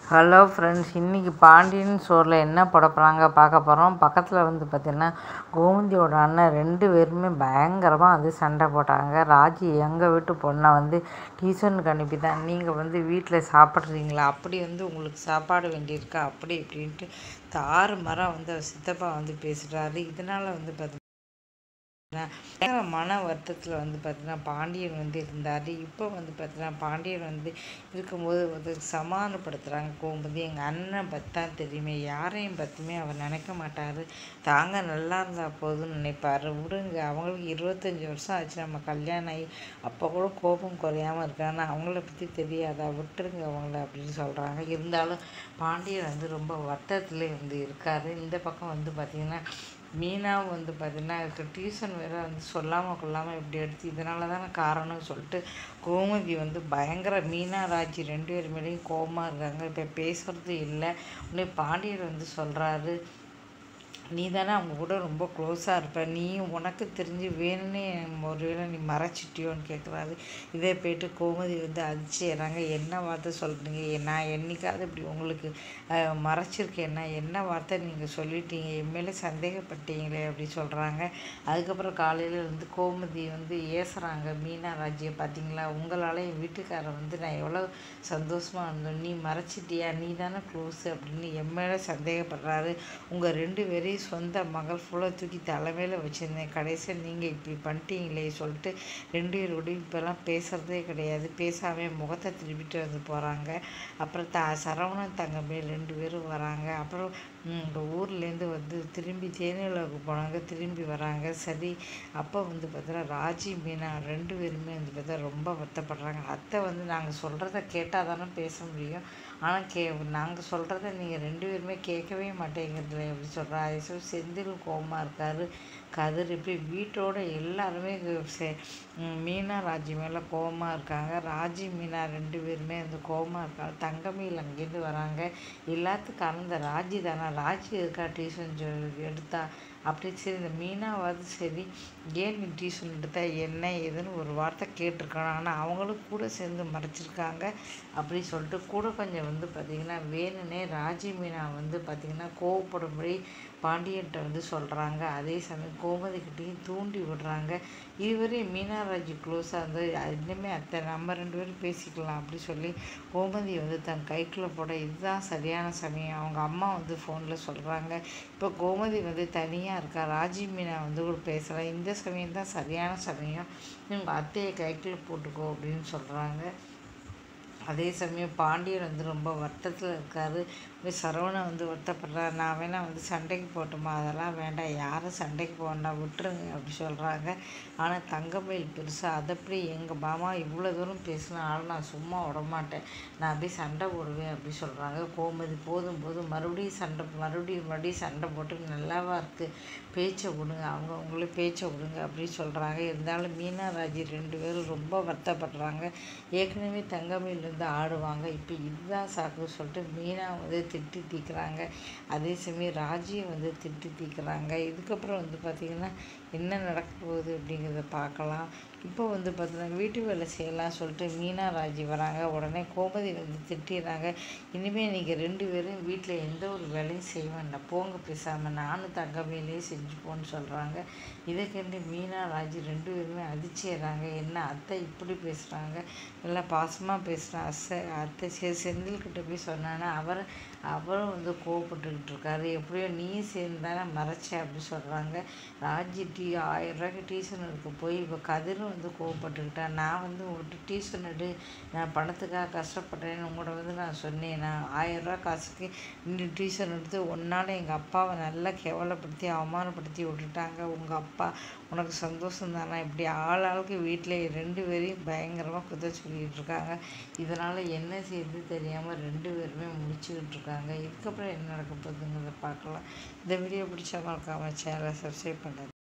hello friends இன்றைக்கி பாண்டியன் ஸ்டோரில் என்ன போட போகிறாங்க பார்க்க போகிறோம் பக்கத்தில் வந்து பார்த்திங்கன்னா கோமதியோட அண்ணன் ரெண்டு பேருமே பயங்கரமாக வந்து சண்டை போட்டாங்க ராஜி எங்கள் வீட்டு பொண்ணை வந்து டியூஷனுக்கு அனுப்பி தான் நீங்கள் வந்து வீட்டில் சாப்பிட்றீங்களா அப்படி வந்து உங்களுக்கு சாப்பாடு வேண்டியிருக்கா அப்படி இப்படின்ட்டு தாறு மரம் வந்து அவர் சித்தப்பா வந்து பேசுகிறாரு இதனால் வந்து பார்த்திங்கன்னா பயங்கர மன வருத்தத்தில் வந்து பார்த்தீங்கன்னா பாண்டியன் வந்து இருந்தார் இப்போ வந்து பார்த்தீங்கன்னா பாண்டியன் வந்து இருக்கும்போது வந்து சமாதானப்படுத்துகிறாங்க கோமதி எங்கள் அண்ணன் பற்றி தான் தெரியுமே யாரையும் பற்றியுமே அவர் நினைக்க மாட்டார் தாங்க நல்லா இருந்தால் போதும்னு நினைப்பார் விடுங்க அவங்களுக்கு இருபத்தஞ்சி வருஷம் ஆச்சு நம்ம கல்யாணம் ஆகி அப்போ கூட கோபம் குறையாமல் இருக்காங்க அவங்கள பற்றி தெரியாதா விட்டுருங்க அவங்கள அப்படின்னு சொல்கிறாங்க இருந்தாலும் பாண்டியன் வந்து ரொம்ப வருத்தத்தில் வந்து இருக்கார் இந்த பக்கம் வந்து பார்த்திங்கன்னா மீனா வந்து பார்த்திங்கன்னா இதுக்கு டியூஷன் வேறு வந்து சொல்லாமல் கொள்ளாமல் இப்படி எடுத்து இதனால தானே காரணம்னு சொல்லிட்டு கோமதி வந்து பயங்கர மீனா ராஜி ரெண்டு பேர் மேலேயும் கோபமாக இருக்காங்க இப்போ பேசுகிறது இல்லை உடனே பாண்டியர் வந்து சொல்கிறாரு நீ தானே அவங்க கூட ரொம்ப க்ளோஸாக இருப்ப நீ உனக்கு தெரிஞ்சு வேணும்னே ஒருவேளை நீ மறைச்சிட்டியோன்னு கேட்குறாரு இதே போயிட்டு கோமதி வந்து அதிர்ச்சிடுறாங்க என்ன வார்த்தை சொல்கிறீங்க நான் என்னைக்காவது இப்படி உங்களுக்கு மறைச்சிருக்கேன்னா என்ன வார்த்தை நீங்கள் சொல்லிட்டீங்க என் மேலே சந்தேகப்பட்டீங்களே அப்படி சொல்கிறாங்க அதுக்கப்புறம் காலையில் வந்து கோமதி வந்து ஏசுகிறாங்க மீனா ராஜியை பார்த்தீங்களா உங்களால் என் வீட்டுக்காரர் வந்து நான் எவ்வளோ சந்தோஷமாக இருந்தோம் நீ மறைச்சிட்டியா நீ தானே க்ளோஸு அப்படின்னு என் மேலே சந்தேகப்படுறாரு உங்கள் ரெண்டு பேரையும் சொந்த மகள் ஃபுல்லாக தூக்கி தலைமையில் வச்சுருந்தேன் கடைசியில் நீங்கள் இப்படி பண்ணிட்டீங்களே சொல்லிட்டு ரெண்டு பேரோடையும் இப்போல்லாம் பேசுகிறதே கிடையாது பேசாமல் முகத்தை திருப்பிட்டு வந்து போகிறாங்க அப்புறம் த சரவணன் தங்கமே ரெண்டு பேரும் வராங்க அப்புறம் இந்த ஊர்லேருந்து வந்து திரும்பி தேனிலவுக்கு போனாங்க திரும்பி வராங்க சரி அப்போ வந்து பார்த்தா ராஜி மீனா ரெண்டு பேருமே வந்து பார்த்தா ரொம்ப வருத்தப்படுறாங்க அத்தை வந்து நாங்கள் சொல்கிறத கேட்டால் தானே பேச முடியும் ஆனால் கே நாங்கள் சொல்கிறத நீங்கள் ரெண்டு பேருமே கேட்கவே மாட்டேங்கிறதுல எப்படி சொல்கிறா அதே செந்தில் கோபமாக இருக்கார் கதிர் இப்படி வீட்டோட எல்லாருமே செ மீனா ராஜி மேலே கோபமாக இருக்காங்க ராஜி மீனா ரெண்டு பேருமே வந்து கோபமாக இருக்காங்க தங்கமயில் அங்கேருந்து வராங்க எல்லாத்துக்கும் அந்த ராஜி தானே ராஜி இருக்கா டியூஷன் எடுத்தா அப்படி சரி இந்த மீனாவது சரி ஏன் நீ டியூஷன் எடுத்தா என்ன ஏதுன்னு ஒரு வார்த்தை கேட்டிருக்காங்க ஆனால் அவங்களும் கூட சேர்ந்து மறைச்சிருக்காங்க அப்படி சொல்லிட்டு கூட கொஞ்சம் வந்து பார்த்திங்கன்னா வேணுனே ராஜி மீனா வந்து பார்த்திங்கன்னா கோவப்படும்படி பாண்டியன்ட்ட வந்து சொல்கிறாங்க அதே சமயம் கோமதிக்கிட்டையும் தூண்டி விடுறாங்க இதுவரையும் மீனாராஜி க்ளோஸாக இருந்து இன்னுமே அத்தை நம்ம ரெண்டு பேரும் பேசிக்கலாம் அப்படி சொல்லி கோமதி வந்து தன் கைக்குள்ளே போட இதுதான் சரியான சமயம் அவங்க அம்மா வந்து ஃபோனில் சொல்கிறாங்க இப்போ கோமதி வந்து தனியாக இருக்கா ராஜி மீனா வந்து ஒரு பேசுகிறேன் இந்த சமயம் தான் சரியான சமயம் உங்கள் அத்தையை கைக்குள்ளே போட்டுக்கோ அப்படின்னு சொல்கிறாங்க அதே சமயம் பாண்டியன் வந்து ரொம்ப வருத்தத்தில் இருக்கார் சரவணன் வந்து வருத்தப்படுறாரு நான் வேணால் வந்து சண்டைக்கு போட்டோமா அதெல்லாம் வேண்டாம் யாரும் சண்டைக்கு போகண்டா விட்டுருங்க அப்படி சொல்கிறாங்க ஆனால் தங்கமயில் பெருசாக அதை அப்படி எங்கள் மாமா இவ்வளோ தூரம் பேசினாலும் நான் சும்மா விடமாட்டேன் நான் அப்படியே சண்டை போடுவேன் அப்படி சொல்கிறாங்க கோமதி போதும் போதும் மறுபடியும் சண்டை மறுபடியும் மறுபடியும் சண்டை போட்டு நல்லாவா இருக்குது பேச்சை விடுங்க அவங்க அவங்களே பேச்சை விடுங்க அப்படின்னு சொல்கிறாங்க இருந்தாலும் மீனா ராஜி ரெண்டு பேரும் ரொம்ப வருத்தப்படுறாங்க ஏற்கனவே தங்கமயில் வந்து ஆடுவாங்க இப்போ இதுதான் சாக்கு சொல்லிட்டு மீனா வந்து திட்டி தீக்கிறாங்க அதே சமயம் ராஜியை வந்து திட்டி தீக்கிறாங்க இதுக்கப்புறம் வந்து பார்த்திங்கன்னா என்ன நடக்க போகுது அப்படிங்கிறத பார்க்கலாம் இப்போ வந்து பார்த்தீங்கன்னா வீட்டு வேலை செய்யலாம் சொல்லிட்டு மீனா ராஜி வராங்க உடனே கோமதி வந்து திட்டிடுறாங்க இனிமேல் நீங்கள் ரெண்டு பேரும் வீட்டில் எந்த ஒரு வேலையும் செய்ய வேண்டாம் போங்க பேசாமல் நானும் தங்கமையிலே செஞ்சுப்போன்னு சொல்கிறாங்க இதை கண்டு மீனா ராஜி ரெண்டு பேருமே அதிர்ச்சிடுறாங்க என்ன அத்தை இப்படி பேசுகிறாங்க நல்லா பாசமாக பேசுகிறான் அத்தை அத்தை செ செந்தில்கிட்ட போய் சொன்னான்னா அவர் அவரும் வந்து கோவப்பட்டுக்கிட்டு இருக்காரு எப்படியோ நீ சேர்ந்து தானே மறைச்ச அப்படி சொல்கிறாங்க ராஜி டீ ஆயிரம் ரூபாய்க்கு டியூஷன் எடுக்க போய் இப்போ கதிரும் வந்து கோவப்பட்டுக்கிட்டேன் நான் வந்து உங்கள்கிட்ட டியூஷன் எடு நான் பணத்துக்காக கஷ்டப்படுறேன்னு உங்கள்கிட்ட வந்து நான் சொன்னேன் நான் ஆயிரரூவா காசுக்கு இந்த டியூஷன் எடுத்து ஒன்றால் எங்கள் அப்பாவை நல்லா கேவலப்படுத்தி அவமானப்படுத்தி விட்டுட்டாங்க உங்கள் அப்பா உனக்கு சந்தோஷம் தானே இப்படி ஆள் ஆளுக்கு வீட்டில் ரெண்டு பேரையும் பயங்கரமாக குத்த சொல்லிகிட்டு இருக்காங்க இதனால் என்ன செய்யுது தெரியாமல் ரெண்டு பேருமே முடிச்சுக்கிட்டு இருக்காங்க இதுக்கப்புறம் என்ன நடக்க போகுதுங்கிறத பார்க்கலாம் இந்த வீடியோ பிடிச்சா மறக்காமல் சேனலை சப்ஸ்கிரைப் பண்ணுங்கள்